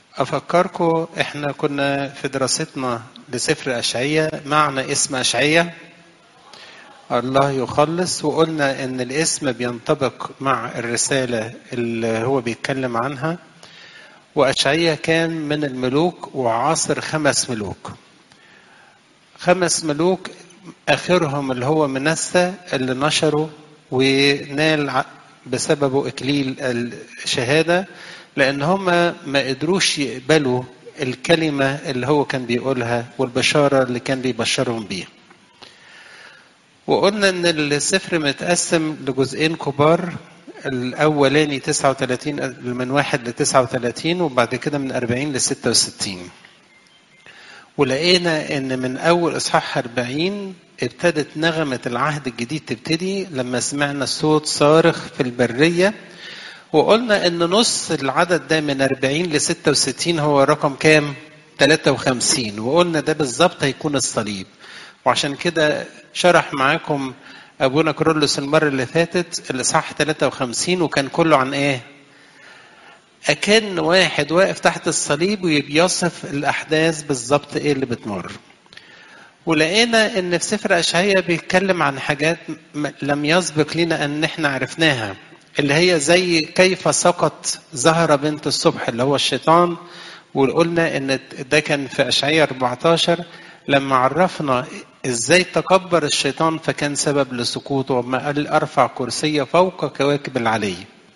أفكركم إحنا كنا في دراستنا لسفر أشعية معنى اسم أشعية الله يخلص وقلنا إن الاسم بينطبق مع الرسالة اللي هو بيتكلم عنها وأشعية كان من الملوك وعاصر خمس ملوك خمس ملوك آخرهم اللي هو منسى اللي نشروا ونال بسببه إكليل الشهادة لأن هم ما قدروش يقبلوا الكلمة اللي هو كان بيقولها والبشارة اللي كان بيبشرهم بيها وقلنا ان السفر متقسم لجزئين كبار الاولاني 39 من واحد ل 39 وبعد كده من 40 ل 66 ولقينا ان من اول اصحاح 40 ابتدت نغمة العهد الجديد تبتدي لما سمعنا صوت صارخ في البرية وقلنا ان نص العدد ده من 40 ل 66 هو رقم كام 53 وقلنا ده بالظبط هيكون الصليب وعشان كده شرح معاكم ابونا كرولوس المره اللي فاتت الاصحاح 53 وكان كله عن ايه اكن واحد واقف تحت الصليب وبيصف الاحداث بالظبط ايه اللي بتمر ولقينا ان في سفر اشعياء بيتكلم عن حاجات لم يسبق لنا ان احنا عرفناها اللي هي زي كيف سقط زهرة بنت الصبح اللي هو الشيطان وقلنا ان ده كان في اشعياء 14 لما عرفنا ازاي تكبر الشيطان فكان سبب لسقوطه وما قال ارفع كرسي فوق كواكب العلي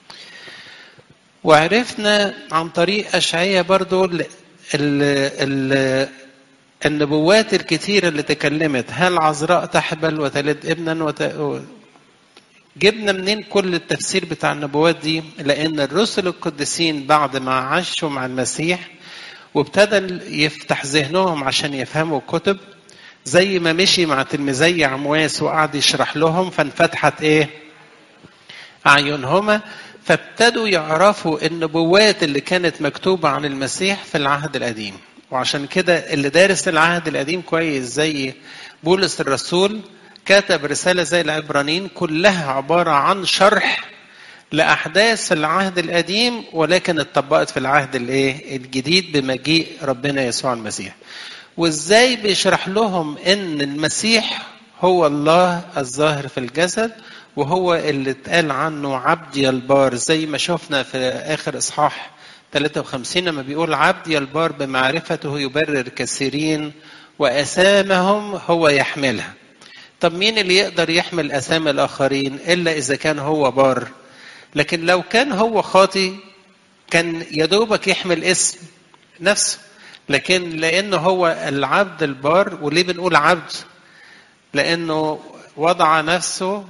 وعرفنا عن طريق اشعياء برضو ال ال النبوات الكتيرة اللي تكلمت هل عذراء تحبل وتلد ابنا وت... جبنا منين كل التفسير بتاع النبوات دي لان الرسل القديسين بعد ما عاشوا مع المسيح وابتدى يفتح ذهنهم عشان يفهموا الكتب زي ما مشي مع تلميذي عمواس وقعد يشرح لهم فانفتحت ايه اعينهما فابتدوا يعرفوا النبوات اللي كانت مكتوبة عن المسيح في العهد القديم وعشان كده اللي دارس العهد القديم كويس زي بولس الرسول كتب رسالة زي العبرانيين كلها عبارة عن شرح لأحداث العهد القديم ولكن اتطبقت في العهد الايه الجديد بمجيء ربنا يسوع المسيح وازاي بيشرح لهم ان المسيح هو الله الظاهر في الجسد وهو اللي اتقال عنه عبدي البار زي ما شفنا في اخر اصحاح 53 لما بيقول عبدي البار بمعرفته يبرر كثيرين واثامهم هو يحملها طب مين اللي يقدر يحمل اثام الاخرين الا اذا كان هو بار لكن لو كان هو خاطي كان يدوبك يحمل اسم نفسه لكن لانه هو العبد البار وليه بنقول عبد لانه وضع نفسه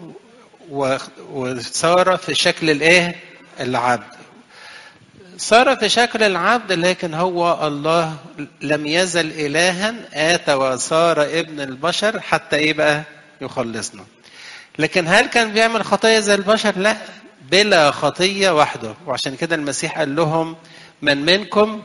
وصار في شكل الايه العبد صار في شكل العبد لكن هو الله لم يزل الها اتى وصار ابن البشر حتى ايه بقى يخلصنا لكن هل كان بيعمل خطايا زي البشر لا بلا خطيه وحده وعشان كده المسيح قال لهم من منكم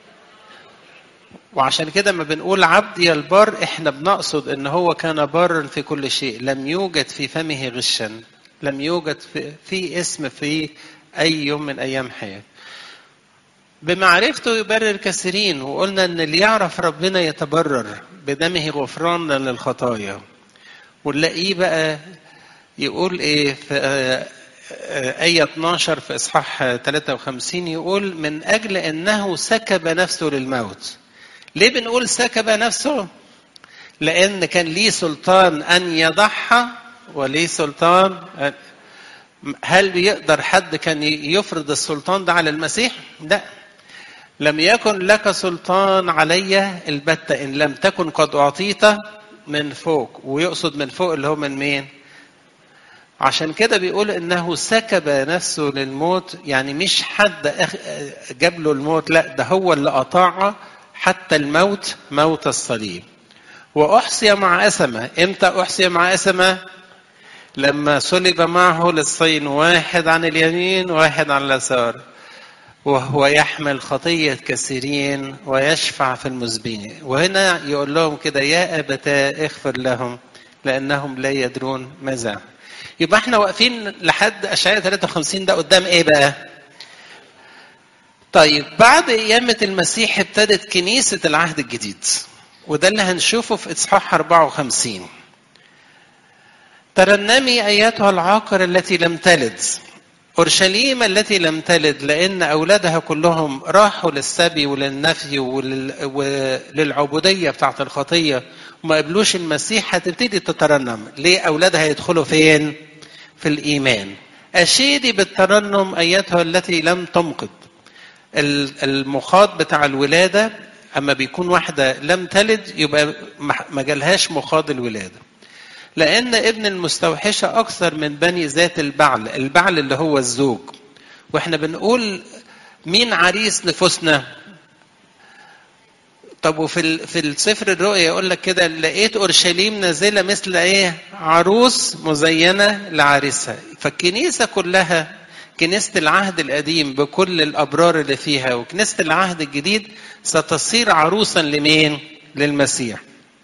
وعشان كده ما بنقول عبدي البار احنا بنقصد ان هو كان بارا في كل شيء لم يوجد في فمه غشا لم يوجد في, في اسم في اي يوم من ايام حياته بمعرفته يبرر كثيرين وقلنا ان اللي يعرف ربنا يتبرر بدمه غفرانا للخطايا ونلاقيه بقى يقول ايه في آية 12 في إصحاح 53 يقول من أجل أنه سكب نفسه للموت ليه بنقول سكب نفسه لأن كان ليه سلطان أن يضحى وليه سلطان هل بيقدر حد كان يفرض السلطان ده على المسيح لا لم يكن لك سلطان علي البتة إن لم تكن قد أعطيت من فوق ويقصد من فوق اللي هو من مين عشان كده بيقول انه سكب نفسه للموت يعني مش حد جاب له الموت لا ده هو اللي اطاع حتى الموت موت الصليب واحصي مع اسمه امتى احصي مع اسمه لما صلب معه للصين واحد عن اليمين واحد عن اليسار وهو يحمل خطية كثيرين ويشفع في المذنبين وهنا يقول لهم كده يا أبتاه اغفر لهم لأنهم لا يدرون ماذا يبقى احنا واقفين لحد اشعياء 53 ده قدام ايه بقى؟ طيب بعد قيامة المسيح ابتدت كنيسة العهد الجديد وده اللي هنشوفه في إصحاح 54 ترنمي أيتها العاقر التي لم تلد أورشليم التي لم تلد لأن أولادها كلهم راحوا للسبي وللنفي ولل... وللعبودية بتاعت الخطية وما قبلوش المسيح هتبتدي تترنم ليه أولادها يدخلوا فين؟ في الإيمان أشيدي بالترنم أيتها التي لم تمقض المخاض بتاع الولادة أما بيكون واحدة لم تلد يبقى ما جالهاش مخاض الولادة لأن ابن المستوحشة أكثر من بني ذات البعل البعل اللي هو الزوج وإحنا بنقول مين عريس نفوسنا طب وفي في السفر الرؤيا يقول لك كده لقيت اورشليم نازله مثل ايه؟ عروس مزينه لعريسها، فالكنيسه كلها كنيسه العهد القديم بكل الابرار اللي فيها وكنيسه العهد الجديد ستصير عروسا لمين؟ للمسيح.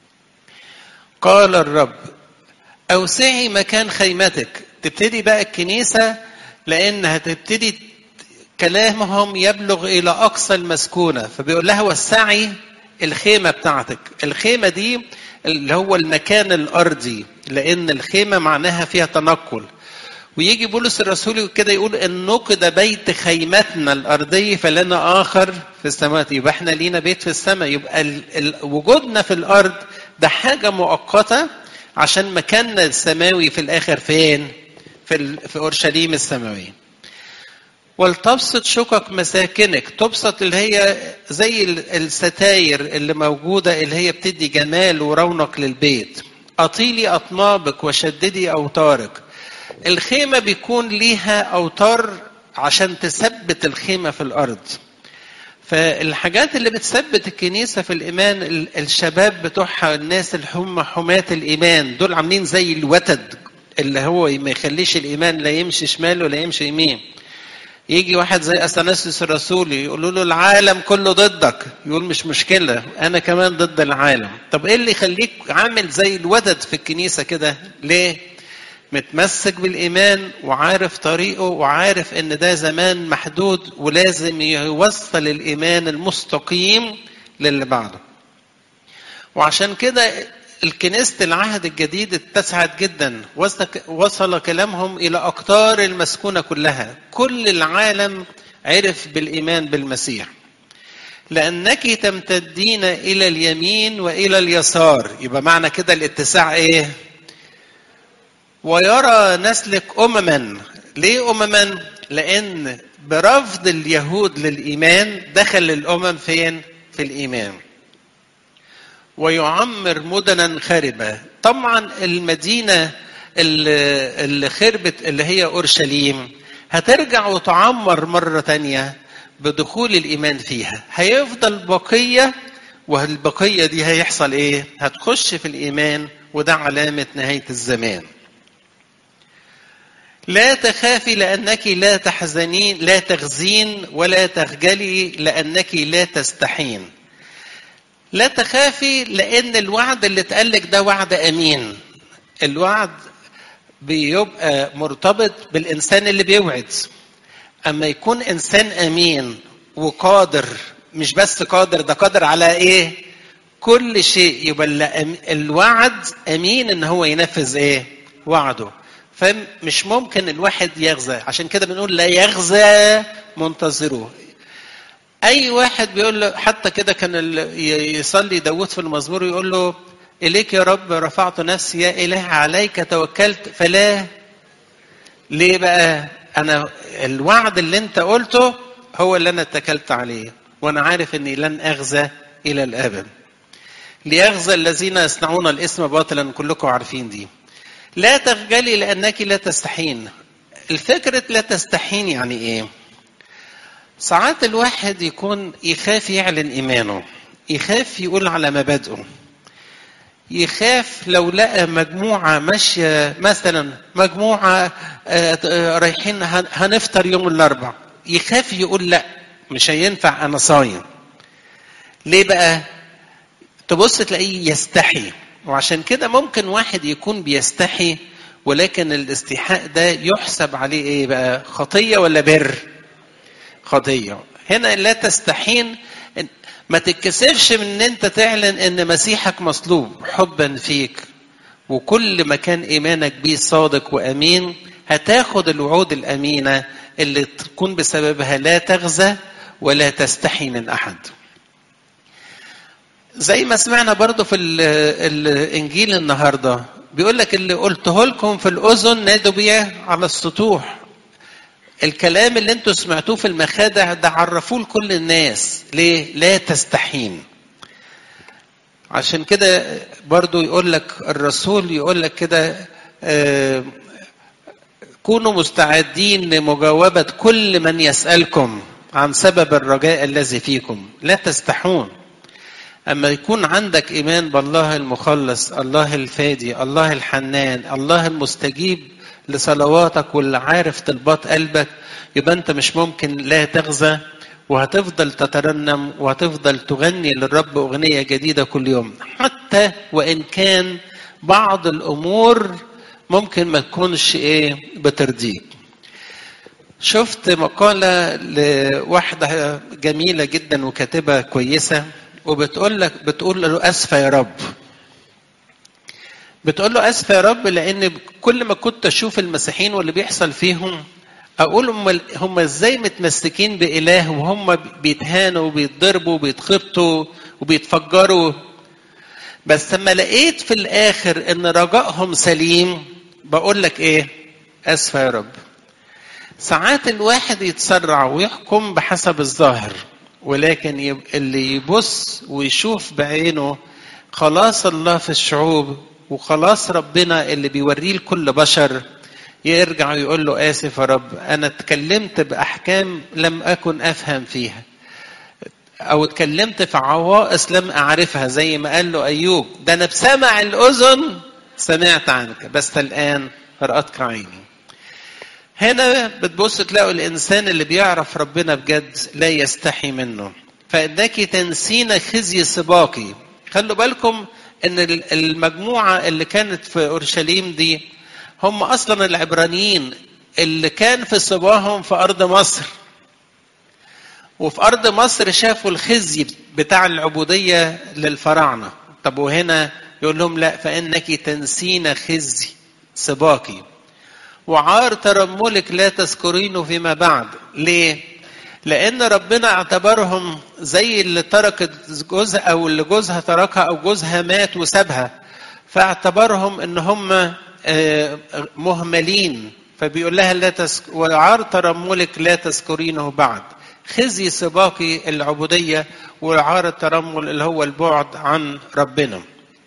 قال الرب اوسعي مكان خيمتك، تبتدي بقى الكنيسه لان هتبتدي كلامهم يبلغ الى اقصى المسكونه فبيقول لها وسعي الخيمة بتاعتك الخيمة دي اللي هو المكان الأرضي لأن الخيمة معناها فيها تنقل ويجي بولس الرسول كده يقول إن نقد بيت خيمتنا الأرضية فلنا آخر في السماء يبقى إحنا لينا بيت في السماء يبقى ال ال وجودنا في الأرض ده حاجة مؤقتة عشان مكاننا السماوي في الآخر فين؟ في, في أورشليم السماوية. ولتبسط شقق مساكنك تبسط اللي هي زي الستاير اللي موجودة اللي هي بتدي جمال ورونق للبيت أطيلي أطنابك وشددي أوتارك الخيمة بيكون ليها أوتار عشان تثبت الخيمة في الأرض فالحاجات اللي بتثبت الكنيسة في الإيمان الشباب بتوعها الناس اللي هم حماة الإيمان دول عاملين زي الوتد اللي هو ما يخليش الإيمان لا يمشي شمال ولا يمشي يمين يجي واحد زي اثناسيوس الرسول يقولوا له العالم كله ضدك يقول مش مشكله انا كمان ضد العالم طب ايه اللي يخليك عامل زي الودد في الكنيسه كده ليه متمسك بالايمان وعارف طريقه وعارف ان ده زمان محدود ولازم يوصل الايمان المستقيم للي بعده وعشان كده الكنيسة العهد الجديد اتسعت جدا وصل كلامهم إلى أقطار المسكونة كلها كل العالم عرف بالإيمان بالمسيح لأنك تمتدين إلى اليمين وإلى اليسار يبقى معنى كده الاتساع إيه ويرى نسلك أمما ليه أمما لأن برفض اليهود للإيمان دخل الأمم فين في الإيمان ويعمر مدنا خربة طبعا المدينة اللي خربت اللي هي أورشليم هترجع وتعمر مرة تانية بدخول الإيمان فيها هيفضل بقية والبقية دي هيحصل إيه هتخش في الإيمان وده علامة نهاية الزمان لا تخافي لأنك لا تحزنين لا تخزين ولا تخجلي لأنك لا تستحين لا تخافي لان الوعد اللي اتقالك ده وعد امين الوعد بيبقى مرتبط بالانسان اللي بيوعد اما يكون انسان امين وقادر مش بس قادر ده قادر على ايه كل شيء يبقى الوعد امين ان هو ينفذ ايه وعده فمش ممكن الواحد يغزى عشان كده بنقول لا يغزى منتظروه اي واحد بيقول له حتى كده كان يصلي داود في المزمور يقول له اليك يا رب رفعت نفسي يا اله عليك توكلت فلا ليه بقى انا الوعد اللي انت قلته هو اللي انا اتكلت عليه وانا عارف اني لن اغزى الى الابد ليغزى الذين يصنعون الاسم باطلا كلكم عارفين دي لا تخجلي لانك لا تستحين الفكرة لا تستحين يعني ايه ساعات الواحد يكون يخاف يعلن ايمانه يخاف يقول على مبادئه يخاف لو لقى مجموعة ماشية مثلا مجموعة رايحين هنفطر يوم الأربع يخاف يقول لا مش هينفع أنا صايم ليه بقى تبص تلاقيه يستحي وعشان كده ممكن واحد يكون بيستحي ولكن الاستحاء ده يحسب عليه ايه بقى خطية ولا بر خطية هنا لا تستحين ما تتكسفش من ان انت تعلن ان مسيحك مصلوب حبا فيك وكل ما كان ايمانك بيه صادق وامين هتاخد الوعود الامينه اللي تكون بسببها لا تغزى ولا تستحي من احد زي ما سمعنا برضو في الانجيل النهارده بيقول لك اللي قلته لكم في الاذن نادوا بيه على السطوح الكلام اللي انتوا سمعتوه في المخادع ده عرفوه لكل الناس ليه لا تستحين عشان كده برضو يقول لك الرسول يقول لك كده آه كونوا مستعدين لمجاوبة كل من يسألكم عن سبب الرجاء الذي فيكم لا تستحون أما يكون عندك إيمان بالله المخلص الله الفادي الله الحنان الله المستجيب لصلواتك واللي عارف طلبات قلبك يبقى أنت مش ممكن لا تغزى وهتفضل تترنم وهتفضل تغني للرب أغنية جديدة كل يوم حتى وإن كان بعض الأمور ممكن ما تكونش إيه بترضيك شفت مقالة لواحدة جميلة جدا وكاتبة كويسة وبتقول لك بتقول له اسفه يا رب بتقول له اسفه يا رب لان كل ما كنت اشوف المسيحيين واللي بيحصل فيهم اقول هم هم ازاي متمسكين باله وهم بيتهانوا وبيتضربوا وبيتخبطوا وبيتفجروا بس لما لقيت في الاخر ان رجائهم سليم بقول لك ايه اسفه يا رب ساعات الواحد يتسرع ويحكم بحسب الظاهر ولكن اللي يبص ويشوف بعينه خلاص الله في الشعوب وخلاص ربنا اللي بيوريه لكل بشر يرجع ويقول له آسف يا رب أنا اتكلمت بأحكام لم أكن أفهم فيها أو اتكلمت في عوائص لم أعرفها زي ما قال له أيوب ده أنا بسمع الأذن سمعت عنك بس الآن رأتك عيني هنا بتبص تلاقوا الانسان اللي بيعرف ربنا بجد لا يستحي منه فانك تنسين خزي سباقي خلوا بالكم ان المجموعه اللي كانت في اورشليم دي هم اصلا العبرانيين اللي كان في صباهم في ارض مصر وفي ارض مصر شافوا الخزي بتاع العبوديه للفراعنه طب وهنا يقول لهم لا فانك تنسين خزي سباقي وعار ترملك لا تذكرينه فيما بعد ليه لان ربنا اعتبرهم زي اللي تركت جوزها او اللي جوزها تركها او جوزها مات وسابها فاعتبرهم ان هم مهملين فبيقول لها لا تسك... وعار ترملك لا تذكرينه بعد خزي سباقي العبودية وعار الترمل اللي هو البعد عن ربنا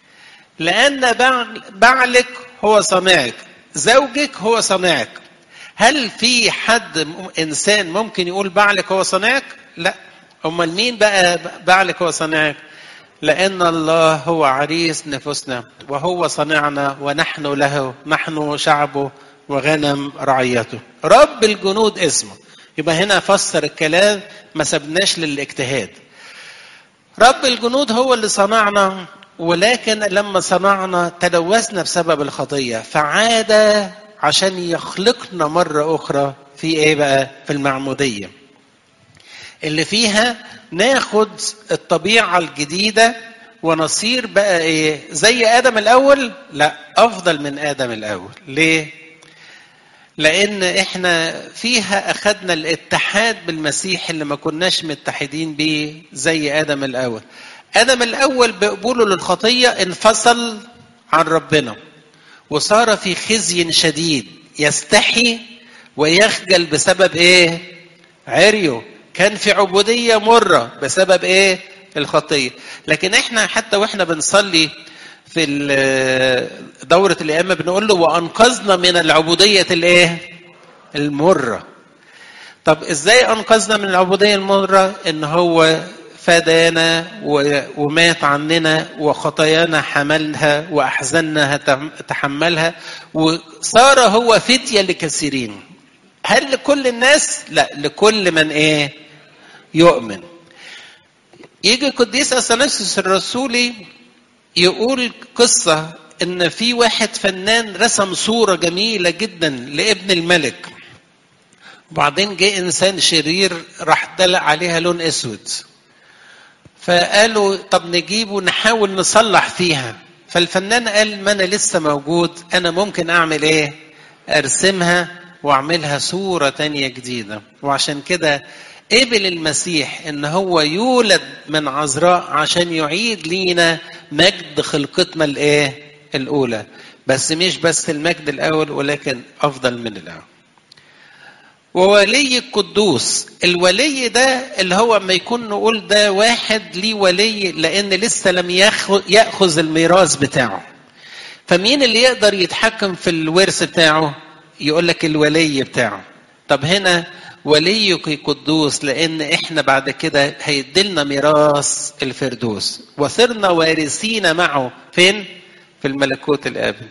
لأن بعلك هو صنعك زوجك هو صانعك هل في حد انسان ممكن يقول بعلك هو صانعك لا امال مين بقى بعلك هو صانعك لان الله هو عريس نفوسنا وهو صنعنا ونحن له نحن شعبه وغنم رعيته رب الجنود اسمه يبقى هنا فسر الكلام ما سبناش للاجتهاد رب الجنود هو اللي صنعنا ولكن لما صنعنا تلوثنا بسبب الخطيه فعاد عشان يخلقنا مره اخرى في ايه بقى في المعموديه اللي فيها ناخد الطبيعه الجديده ونصير بقى ايه زي ادم الاول لا افضل من ادم الاول ليه لان احنا فيها اخذنا الاتحاد بالمسيح اللي ما كناش متحدين بيه زي ادم الاول ادم الاول بقبوله للخطيه انفصل عن ربنا وصار في خزي شديد يستحي ويخجل بسبب ايه عريه كان في عبوديه مره بسبب ايه الخطيه لكن احنا حتى واحنا بنصلي في دورة الأئمة بنقول له وأنقذنا من العبودية الإيه؟ المرة. طب إزاي أنقذنا من العبودية المرة؟ إن هو فدانا ومات عننا وخطايانا حملها وأحزاننا تحملها وصار هو فتية لكثيرين. هل لكل الناس؟ لا لكل من إيه؟ يؤمن. يجي القديس أثناسيوس الرسولي يقول قصة إن في واحد فنان رسم صورة جميلة جدا لابن الملك وبعدين جه انسان شرير راح دلق عليها لون اسود فقالوا طب نجيبه نحاول نصلح فيها فالفنان قال ما انا لسه موجود انا ممكن اعمل ايه ارسمها واعملها صورة تانية جديدة وعشان كده قبل المسيح ان هو يولد من عذراء عشان يعيد لينا مجد خلقتنا الايه الاولى بس مش بس المجد الاول ولكن افضل من الاول وولي القدوس الولي ده اللي هو اما يكون نقول ده واحد ليه ولي لان لسه لم ياخذ الميراث بتاعه فمين اللي يقدر يتحكم في الورث بتاعه يقول لك الولي بتاعه طب هنا وليك قدوس لان احنا بعد كده هيدلنا ميراث الفردوس وصرنا وارثين معه فين في الملكوت الابدي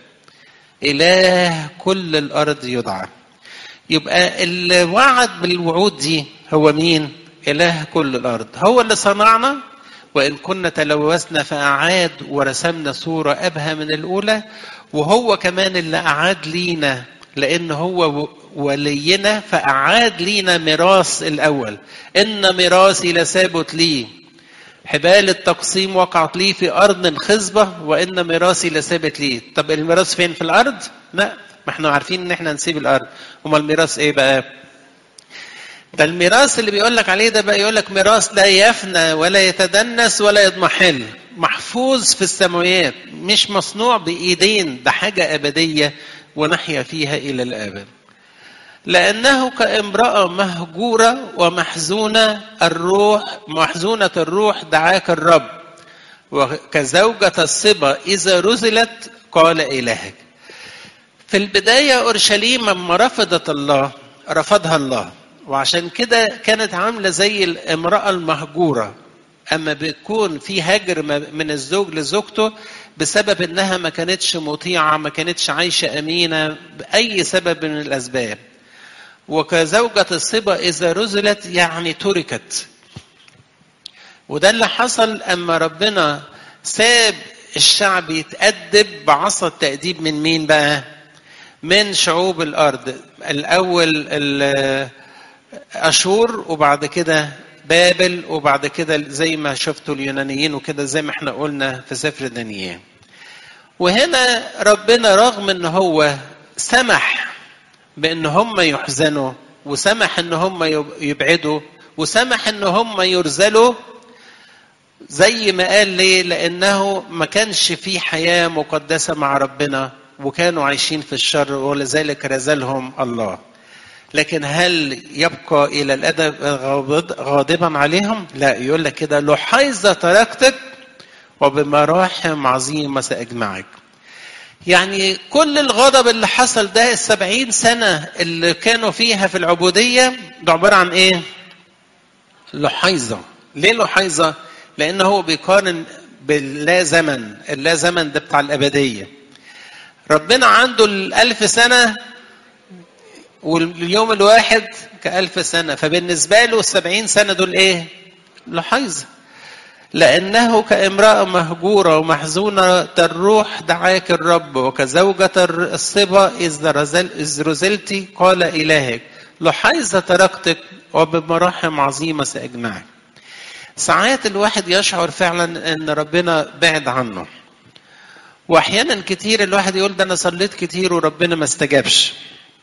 اله كل الارض يدعى يبقى اللي وعد بالوعود دي هو مين اله كل الارض هو اللي صنعنا وان كنا تلوثنا فاعاد ورسمنا صوره ابهى من الاولى وهو كمان اللي اعاد لينا لان هو ولينا فاعاد لينا ميراث الاول ان ميراثي لثابت لي حبال التقسيم وقعت لي في ارض خصبه وان ميراثي لثابت لي طب الميراث فين في الارض لا ما احنا عارفين ان احنا نسيب الارض امال الميراث ايه بقى ده الميراث اللي بيقول لك عليه ده بقى يقول لك ميراث لا يفنى ولا يتدنس ولا يضمحل محفوظ في السماوات مش مصنوع بايدين ده حاجه ابديه ونحيا فيها الى الابد لانه كامراه مهجوره ومحزونه الروح محزونه الروح دعاك الرب وكزوجة الصبا إذا رزلت قال إلهك في البداية أورشليم لما رفضت الله رفضها الله وعشان كده كانت عاملة زي الامرأة المهجورة أما بيكون في هجر من الزوج لزوجته بسبب إنها ما كانتش مطيعة ما كانتش عايشة أمينة بأي سبب من الأسباب وكزوجة الصبا إذا رزلت يعني تركت وده اللي حصل أما ربنا ساب الشعب يتأدب بعصا التأديب من مين بقى؟ من شعوب الارض الاول اشور وبعد كده بابل وبعد كده زي ما شفتوا اليونانيين وكده زي ما احنا قلنا في سفر دانيال وهنا ربنا رغم ان هو سمح بان هم يحزنوا وسمح ان هم يبعدوا وسمح ان هم يرزلوا زي ما قال ليه لانه ما كانش في حياه مقدسه مع ربنا وكانوا عايشين في الشر ولذلك رزلهم الله لكن هل يبقى الى الادب غاضبا عليهم لا يقول لك كده لحيظة تركتك وبمراحم عظيمة سأجمعك يعني كل الغضب اللي حصل ده السبعين سنة اللي كانوا فيها في العبودية ده عبارة عن ايه لحيظة ليه لحيظة لأنه هو بيقارن باللا زمن اللا زمن ده بتاع الأبدية ربنا عنده الألف سنة واليوم الواحد كألف سنة فبالنسبة له السبعين سنة دول إيه لحيظة لأنه كامرأة مهجورة ومحزونة الروح دعاك الرب وكزوجة الصبا إذ رزلت قال إلهك لحيظة تركتك وبمراحم عظيمة سأجمعك ساعات الواحد يشعر فعلا ان ربنا بعد عنه واحيانا كتير الواحد يقول ده انا صليت كتير وربنا ما استجابش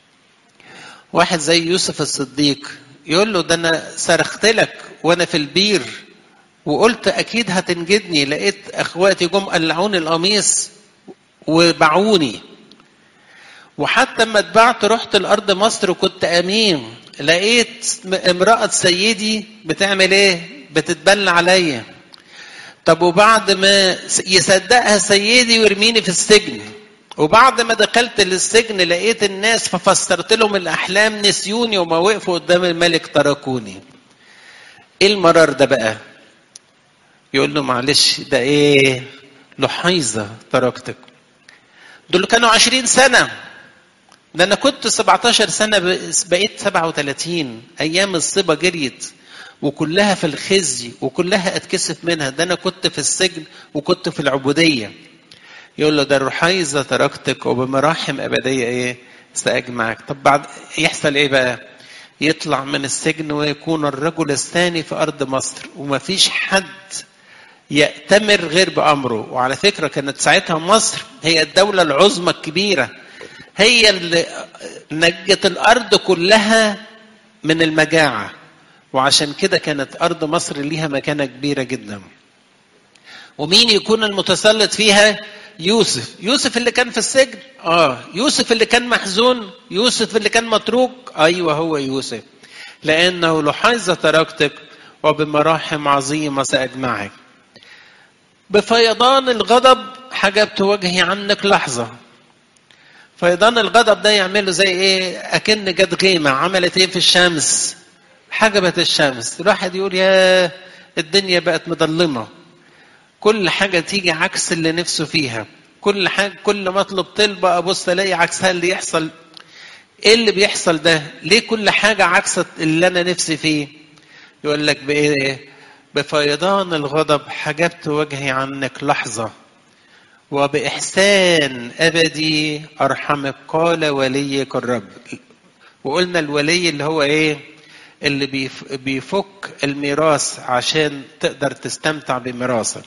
واحد زي يوسف الصديق يقول له ده انا صرخت لك وانا في البير وقلت اكيد هتنجدني لقيت اخواتي جم قلعوني القميص وباعوني وحتى لما اتبعت رحت الارض مصر وكنت امين لقيت امراه سيدي بتعمل ايه بتتبلى عليا طب وبعد ما يصدقها سيدي ويرميني في السجن وبعد ما دخلت للسجن لقيت الناس ففسرت لهم الاحلام نسيوني وما وقفوا قدام الملك تركوني ايه المرار ده بقى يقول له معلش ده ايه لحيظة تركتك دول كانوا عشرين سنة ده أنا كنت 17 سنة بقيت 37 أيام الصبا جريت وكلها في الخزي وكلها اتكسف منها ده أنا كنت في السجن وكنت في العبودية يقول له ده الرحيظة تركتك وبمراحم أبدية إيه سأجمعك طب بعد يحصل إيه بقى يطلع من السجن ويكون الرجل الثاني في أرض مصر ومفيش حد يأتمر غير بأمره وعلى فكرة كانت ساعتها مصر هي الدولة العظمى الكبيرة هي اللي نجت الأرض كلها من المجاعة وعشان كده كانت أرض مصر ليها مكانة كبيرة جدا ومين يكون المتسلط فيها يوسف يوسف اللي كان في السجن اه يوسف اللي كان محزون يوسف اللي كان متروك ايوه هو يوسف لانه لحظه تركتك وبمراحم عظيمه ساجمعك بفيضان الغضب حجبت وجهي عنك لحظه فيضان الغضب ده يعمله زي ايه اكن جت غيمه عملت ايه في الشمس حجبت الشمس الواحد يقول يا الدنيا بقت مظلمه كل حاجة تيجي عكس اللي نفسه فيها كل حاجة كل ما اطلب طلبة ابص الاقي عكسها اللي يحصل ايه اللي بيحصل ده ليه كل حاجة عكس اللي انا نفسي فيه يقول لك بايه بفيضان الغضب حجبت وجهي عنك لحظة وبإحسان أبدي أرحمك قال وليك الرب وقلنا الولي اللي هو إيه اللي بيفك الميراث عشان تقدر تستمتع بميراثك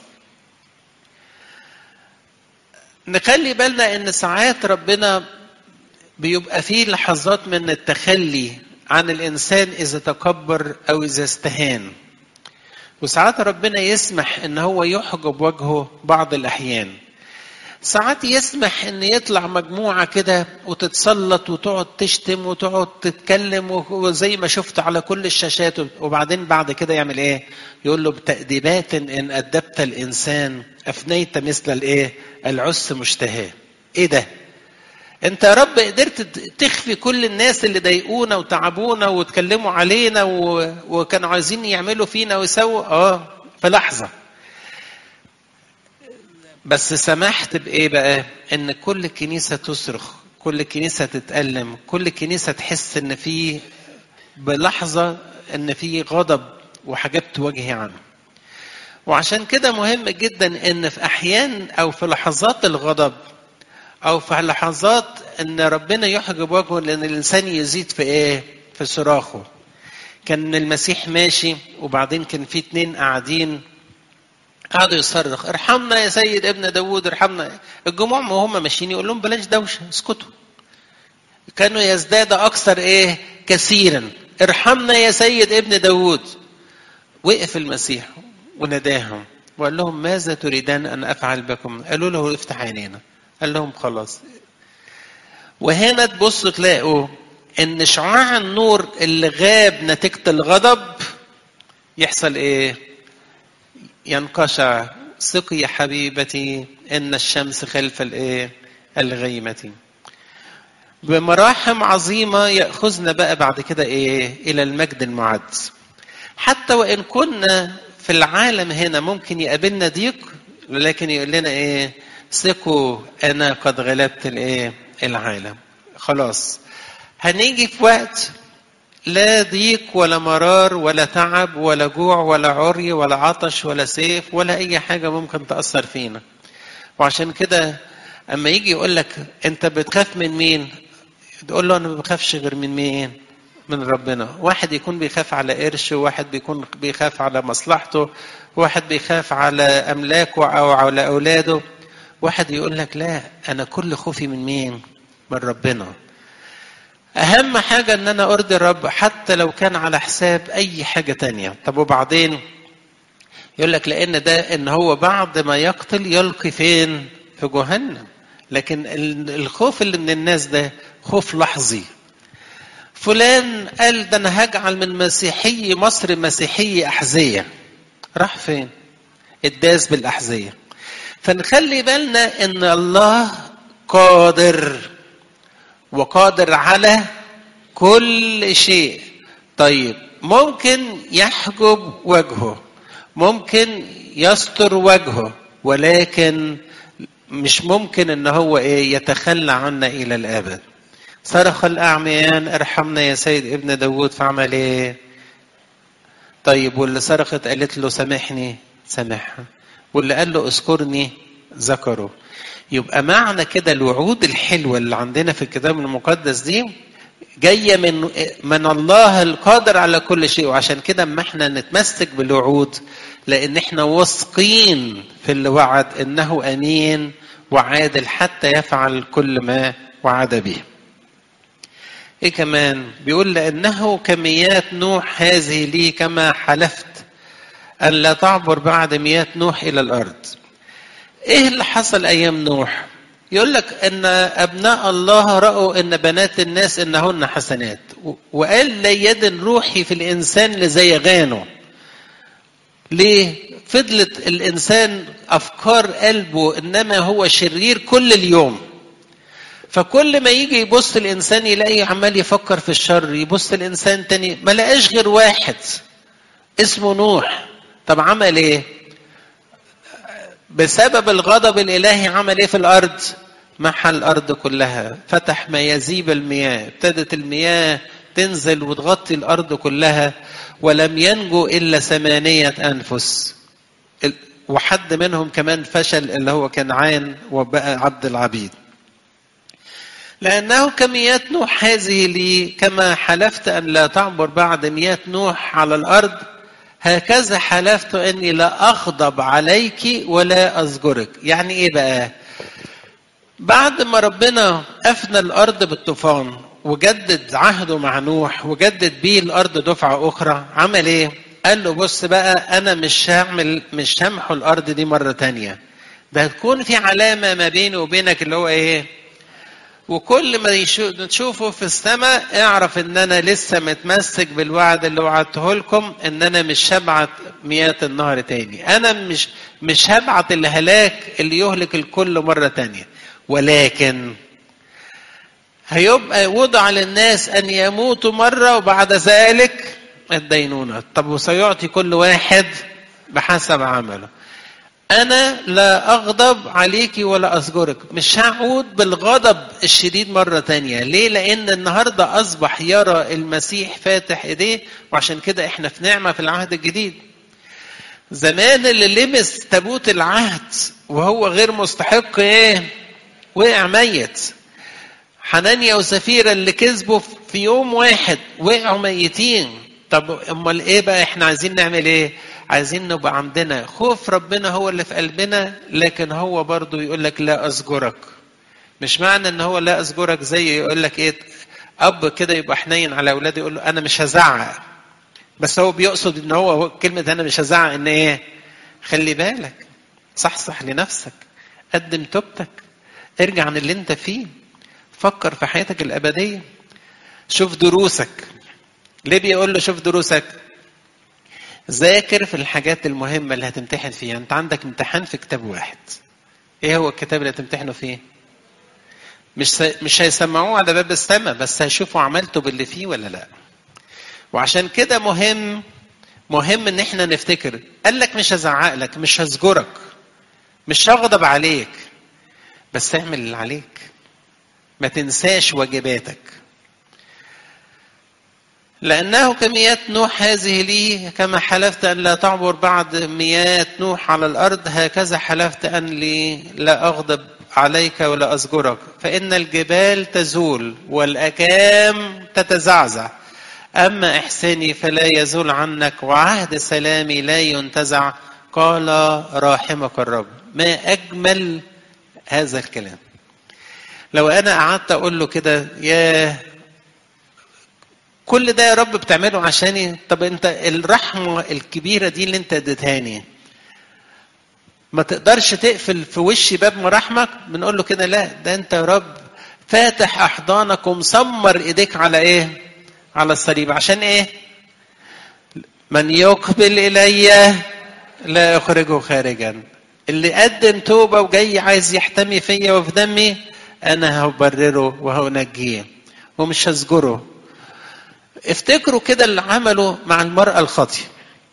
نخلي بالنا ان ساعات ربنا بيبقى فيه لحظات من التخلي عن الانسان اذا تكبر او اذا استهان وساعات ربنا يسمح ان هو يحجب وجهه بعض الاحيان ساعات يسمح ان يطلع مجموعه كده وتتسلط وتقعد تشتم وتقعد تتكلم وزي ما شفت على كل الشاشات وبعدين بعد كده يعمل ايه؟ يقول له بتأديبات ان أدبت الانسان افنيت مثل الايه؟ العس مشتهاه. ايه ده؟ انت يا رب قدرت تخفي كل الناس اللي ضايقونا وتعبونا واتكلموا علينا و... وكانوا عايزين يعملوا فينا ويسووا اه في لحظه بس سمحت بايه بقى ان كل كنيسه تصرخ كل كنيسه تتالم كل كنيسه تحس ان في بلحظه ان في غضب وحجبت وجهي عنه وعشان كده مهم جدا ان في احيان او في لحظات الغضب او في لحظات ان ربنا يحجب وجهه لان الانسان يزيد في ايه في صراخه كان المسيح ماشي وبعدين كان في اتنين قاعدين قعدوا يصرخ ارحمنا يا سيد ابن داوود ارحمنا الجموع وهم ماشيين يقول لهم بلاش دوشه اسكتوا كانوا يزداد اكثر ايه كثيرا ارحمنا يا سيد ابن داوود وقف المسيح وناداهم وقال لهم ماذا تريدان ان افعل بكم قالوا له افتح عينينا قال لهم خلاص وهنا تبصوا تلاقوا ان شعاع النور اللي غاب نتيجه الغضب يحصل ايه ينقشع ثقي يا حبيبتي ان الشمس خلف الايه الغيمه بمراحم عظيمه ياخذنا بقى بعد كده ايه الى المجد المعد حتى وان كنا في العالم هنا ممكن يقابلنا ضيق ولكن يقول لنا ايه ثقوا انا قد غلبت الايه العالم خلاص هنيجي في وقت لا ضيق ولا مرار ولا تعب ولا جوع ولا عري ولا عطش ولا سيف ولا اي حاجه ممكن تاثر فينا وعشان كده اما يجي يقول لك انت بتخاف من مين تقول له انا ما بخافش غير من مين من ربنا واحد يكون بيخاف على قرش وواحد بيكون بيخاف على مصلحته واحد بيخاف على املاكه او على اولاده واحد يقول لك لا انا كل خوفي من مين من ربنا اهم حاجة ان انا ارضي الرب حتى لو كان على حساب اي حاجة تانية طب وبعدين يقول لك لان ده ان هو بعد ما يقتل يلقي فين في جهنم لكن الخوف اللي من الناس ده خوف لحظي فلان قال ده انا هجعل من مسيحي مصر مسيحية احذية راح فين الداس بالاحذية فنخلي بالنا ان الله قادر وقادر على كل شيء طيب ممكن يحجب وجهه ممكن يستر وجهه ولكن مش ممكن ان هو ايه يتخلى عنا الى الابد صرخ الاعميان ارحمنا يا سيد ابن داود فعمل ايه طيب واللي صرخت قالت له سامحني سامحها واللي قال له اذكرني ذكره يبقى معنى كده الوعود الحلوه اللي عندنا في الكتاب المقدس دي جايه من من الله القادر على كل شيء وعشان كده اما احنا نتمسك بالوعود لان احنا واثقين في اللي وعد انه امين وعادل حتى يفعل كل ما وعد به. ايه كمان؟ بيقول لانه كميات نوح هذه لي كما حلفت ان لا تعبر بعد مياه نوح الى الارض. ايه اللي حصل ايام نوح؟ يقول لك ان ابناء الله راوا ان بنات الناس انهن حسنات وقال لا يدن روحي في الانسان لزيغانه ليه فضلت الانسان افكار قلبه انما هو شرير كل اليوم فكل ما يجي يبص الانسان يلاقي عمال يفكر في الشر يبص الانسان تاني ما لقاش غير واحد اسمه نوح طب عمل ايه بسبب الغضب الالهي عمل ايه في الارض محى الارض كلها فتح ميازيب المياه ابتدت المياه تنزل وتغطي الارض كلها ولم ينجو الا ثمانيه انفس وحد منهم كمان فشل اللي هو كنعان وبقى عبد العبيد لأنه كميات نوح هذه لي كما حلفت أن لا تعبر بعد مياه نوح على الأرض هكذا حلفت اني لا اغضب عليك ولا اذكرك يعني ايه بقى بعد ما ربنا افنى الارض بالطوفان وجدد عهده مع نوح وجدد بيه الارض دفعه اخرى عمل ايه قال له بص بقى انا مش هعمل مش همحو الارض دي مره تانية ده هتكون في علامه ما بيني وبينك اللي هو ايه وكل ما تشوفه في السماء اعرف ان انا لسه متمسك بالوعد اللي وعدته لكم ان انا مش هبعت مياه النهر تاني انا مش مش هبعت الهلاك اللي يهلك الكل مره تانية ولكن هيبقى وضع للناس ان يموتوا مره وبعد ذلك الدينونه طب وسيعطي كل واحد بحسب عمله أنا لا أغضب عليك ولا أذكرك مش هعود بالغضب الشديد مرة تانية ليه لأن النهاردة أصبح يرى المسيح فاتح إيديه وعشان كده إحنا في نعمة في العهد الجديد زمان اللي لمس تابوت العهد وهو غير مستحق إيه وقع ميت حنانيا وسفيرة اللي كسبوا في يوم واحد وقعوا ميتين طب امال ايه بقى احنا عايزين نعمل ايه عايزين نبقى عندنا خوف ربنا هو اللي في قلبنا لكن هو برضو يقول لك لا أذكرك مش معنى ان هو لا أذكرك زي يقول لك ايه اب كده يبقى حنين على اولاده يقول له انا مش هزعق بس هو بيقصد ان هو كلمه انا مش هزعق ان ايه خلي بالك صحصح لنفسك قدم توبتك ارجع عن اللي انت فيه فكر في حياتك الابديه شوف دروسك ليه بيقول له شوف دروسك ذاكر في الحاجات المهمة اللي هتمتحن فيها انت عندك امتحان في كتاب واحد ايه هو الكتاب اللي هتمتحنه فيه مش س... مش هيسمعوه على باب السماء بس هيشوفوا عملته باللي فيه ولا لا وعشان كده مهم مهم ان احنا نفتكر قال لك مش هزعق لك مش هزجرك مش هغضب عليك بس اعمل اللي عليك ما تنساش واجباتك لأنه كميات نوح هذه لي كما حلفت أن لا تعبر بعد مياه نوح على الأرض هكذا حلفت أن لي لا أغضب عليك ولا أزجرك فإن الجبال تزول والأكام تتزعزع أما إحساني فلا يزول عنك وعهد سلامي لا ينتزع قال راحمك الرب ما أجمل هذا الكلام لو أنا قعدت أقول له كده يا كل ده يا رب بتعمله عشاني طب انت الرحمه الكبيره دي اللي انت اديتهاني ما تقدرش تقفل في وشي باب مراحمك بنقول له كده لا ده انت يا رب فاتح احضانك ومسمر ايديك على ايه على الصليب عشان ايه من يقبل الي لا اخرجه خارجا اللي قدم توبه وجاي عايز يحتمي فيا وفي دمي انا هبرره وهنجيه ومش هزجره افتكروا كده اللي عمله مع المرأة الخاطية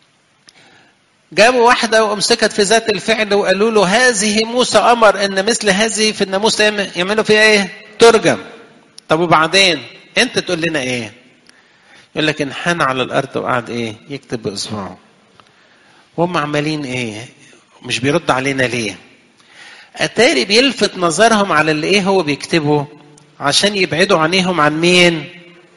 جابوا واحدة وامسكت في ذات الفعل وقالوا له هذه موسى أمر أن مثل هذه في الناموس يعملوا فيها إيه؟ ترجم طب وبعدين أنت تقول لنا إيه؟ يقول لك انحنى على الأرض وقعد إيه؟ يكتب بإصبعه وهم عمالين إيه؟ مش بيرد علينا ليه؟ أتاري بيلفت نظرهم على اللي إيه هو بيكتبه عشان يبعدوا عينيهم عن مين؟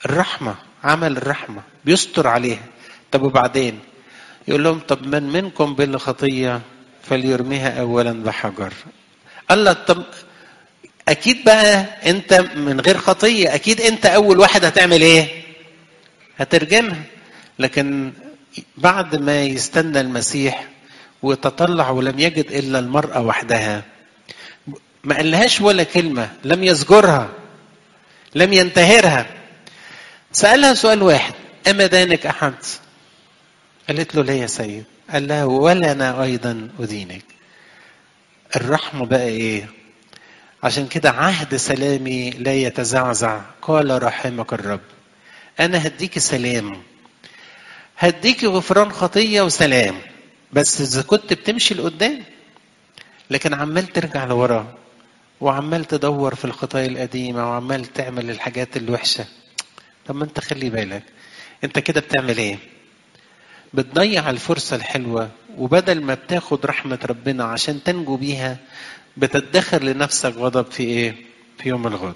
الرحمة عمل الرحمة بيستر عليها طب وبعدين يقول لهم طب من منكم بلا خطية فليرميها أولا بحجر قال لك طب أكيد بقى أنت من غير خطية أكيد أنت أول واحد هتعمل إيه هترجمها لكن بعد ما يستنى المسيح وتطلع ولم يجد إلا المرأة وحدها ما قالهاش ولا كلمة لم يزجرها لم ينتهرها سألها سؤال واحد أما دانك أحد قالت له لا يا سيد قال لها ولا أنا أيضا أدينك الرحمة بقى إيه عشان كده عهد سلامي لا يتزعزع قال رحمك الرب أنا هديك سلام هديك غفران خطية وسلام بس إذا كنت بتمشي لقدام لكن عمال ترجع لورا وعمال تدور في الخطايا القديمة وعمال تعمل الحاجات الوحشة طب ما انت خلي بالك انت كده بتعمل ايه بتضيع الفرصة الحلوة وبدل ما بتاخد رحمة ربنا عشان تنجو بيها بتدخر لنفسك غضب في ايه في يوم الغضب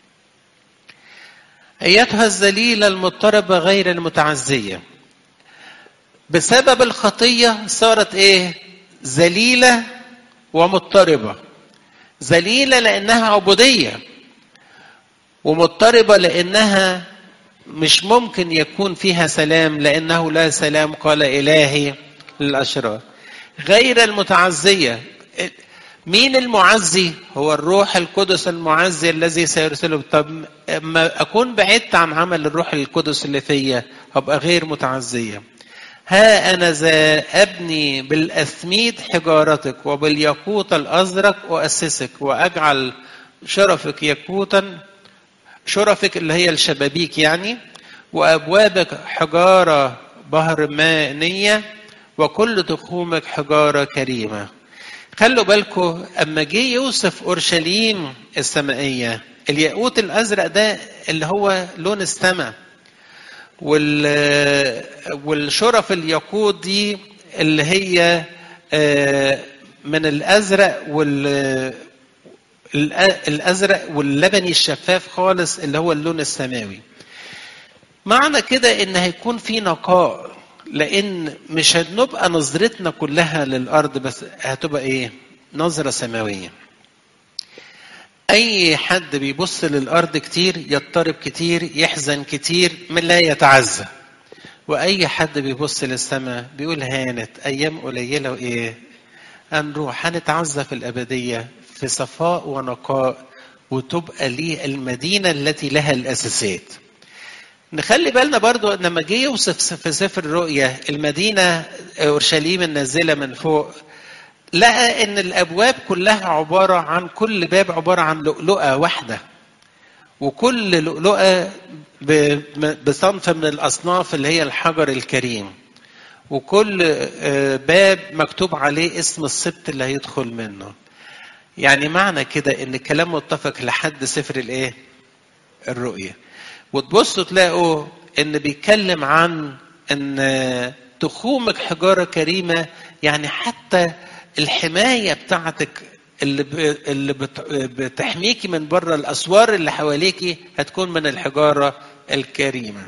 ايتها الذليلة المضطربة غير المتعزية بسبب الخطية صارت ايه ذليلة ومضطربة ذليلة لأنها عبودية ومضطربة لأنها مش ممكن يكون فيها سلام لأنه لا سلام قال إلهي للأشرار غير المتعزية مين المعزي هو الروح القدس المعزي الذي سيرسله طب اما اكون بعدت عن عمل الروح القدس اللي فيا ابقى غير متعزيه ها أنا ذا أبني بالأثميد حجارتك وبالياقوت الأزرق أؤسسك وأجعل شرفك ياقوتا شرفك اللي هي الشبابيك يعني وأبوابك حجارة بهر مائنية وكل تخومك حجارة كريمة خلوا بالكم أما جه يوصف أورشليم السمائية الياقوت الأزرق ده اللي هو لون السماء وال والشرف الياقوت دي اللي هي من الازرق وال الازرق واللبني الشفاف خالص اللي هو اللون السماوي معنى كده ان هيكون في نقاء لان مش هنبقى نظرتنا كلها للارض بس هتبقى ايه نظره سماويه اي حد بيبص للارض كتير يضطرب كتير يحزن كتير من لا يتعزى واي حد بيبص للسماء بيقول هانت ايام قليله وايه هنروح هنتعزى في الابديه في صفاء ونقاء وتبقى ليه المدينه التي لها الاساسات نخلي بالنا برضو لما جه يوصف في سفر الرؤيا المدينه اورشليم النازله من فوق لقى ان الابواب كلها عباره عن كل باب عباره عن لؤلؤه واحده وكل لؤلؤه بصنف من الاصناف اللي هي الحجر الكريم وكل باب مكتوب عليه اسم السبت اللي هيدخل منه يعني معنى كده ان الكلام متفق لحد سفر الايه الرؤيه وتبصوا تلاقوا ان بيتكلم عن ان تخومك حجاره كريمه يعني حتى الحمايه بتاعتك اللي ب... اللي بت... بتحميكي من بره الاسوار اللي حواليكي هتكون من الحجاره الكريمه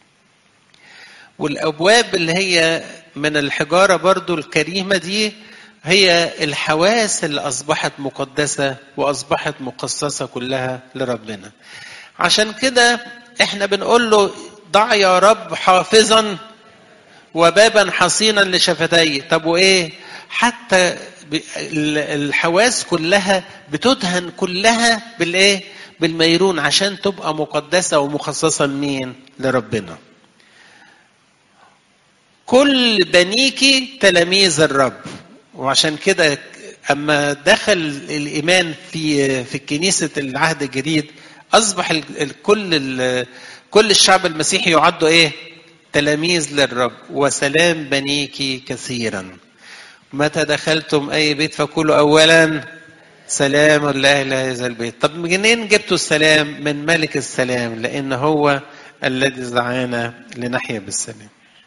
والابواب اللي هي من الحجاره برضو الكريمه دي هي الحواس اللي اصبحت مقدسه واصبحت مقصصه كلها لربنا عشان كده احنا بنقول له ضع يا رب حافظا وبابا حصينا لشفتي طب وايه حتى الحواس كلها بتدهن كلها بالايه بالميرون عشان تبقى مقدسه ومخصصه لمين لربنا كل بنيكي تلاميذ الرب وعشان كده اما دخل الايمان في في كنيسه العهد الجديد اصبح كل كل الشعب المسيحي يعد ايه تلاميذ للرب وسلام بنيكي كثيرا متى دخلتم اي بيت فقولوا اولا سلام الله لا هذا البيت طب منين جبتوا السلام من ملك السلام لان هو الذي دعانا لنحيا بالسلام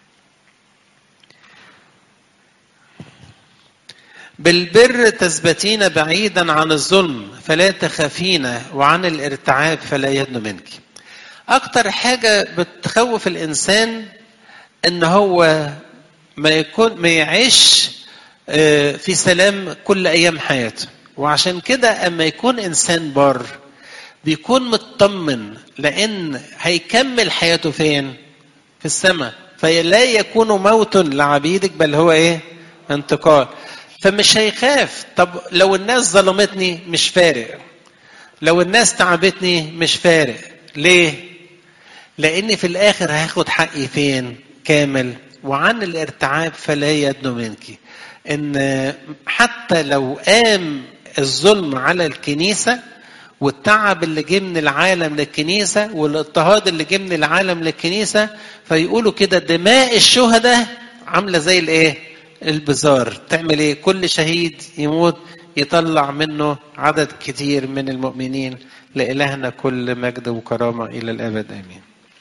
بالبر تثبتين بعيدا عن الظلم فلا تخافين وعن الارتعاب فلا يدن منك اكتر حاجه بتخوف الانسان ان هو ما يكون ما يعيش في سلام كل ايام حياته وعشان كده اما يكون انسان بار بيكون مطمن لان هيكمل حياته فين في السماء فلا يكون موت لعبيدك بل هو ايه انتقال فمش هيخاف طب لو الناس ظلمتني مش فارق لو الناس تعبتني مش فارق ليه لاني في الاخر هاخد حقي فين كامل وعن الارتعاب فلا يدنو منك ان حتى لو قام الظلم على الكنيسه والتعب اللي جه من العالم للكنيسه والاضطهاد اللي جه من العالم للكنيسه فيقولوا كده دماء الشهداء عامله زي الايه؟ البزار تعمل ايه؟ كل شهيد يموت يطلع منه عدد كتير من المؤمنين لإلهنا كل مجد وكرامة إلى الأبد آمين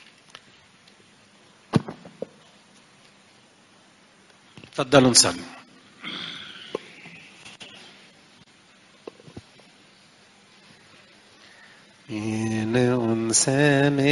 تفضلوا نصلي إن أنسى